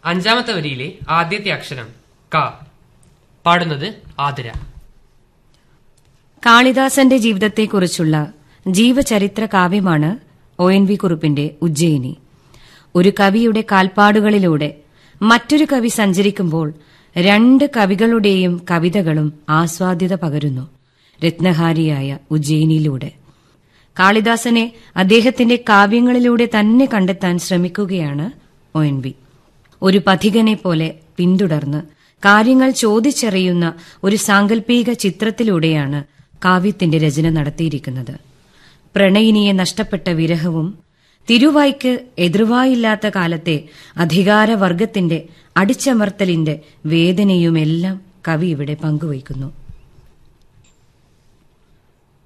അഞ്ചാമത്തെ വരിയിലെ ആദ്യത്തെ അക്ഷരം ക പാടുന്നത് ആതിര കാളിദാസന്റെ ജീവിതത്തെക്കുറിച്ചുള്ള ജീവചരിത്ര കാവ്യമാണ് ഒ എൻ വി കുറുപ്പിന്റെ ഉജ്ജയിനി ഒരു കവിയുടെ കാൽപ്പാടുകളിലൂടെ മറ്റൊരു കവി സഞ്ചരിക്കുമ്പോൾ രണ്ട് കവികളുടെയും കവിതകളും ആസ്വാദ്യത പകരുന്നു രത്നഹാരിയായ ഉജ്ജയിനിയിലൂടെ കാളിദാസനെ അദ്ദേഹത്തിന്റെ കാവ്യങ്ങളിലൂടെ തന്നെ കണ്ടെത്താൻ ശ്രമിക്കുകയാണ് ഒ എൻ വി ഒരു പഥികനെ പോലെ പിന്തുടർന്ന് കാര്യങ്ങൾ ചോദിച്ചറിയുന്ന ഒരു സാങ്കല്പിക ചിത്രത്തിലൂടെയാണ് കാവ്യത്തിന്റെ രചന നടത്തിയിരിക്കുന്നത് പ്രണയിനിയെ നഷ്ടപ്പെട്ട വിരഹവും തിരുവായ്ക്ക് എതിർവായില്ലാത്ത കാലത്തെ അധികാരവർഗത്തിന്റെ അടിച്ചമർത്തലിന്റെ വേദനയുമെല്ലാം കവി ഇവിടെ പങ്കുവയ്ക്കുന്നു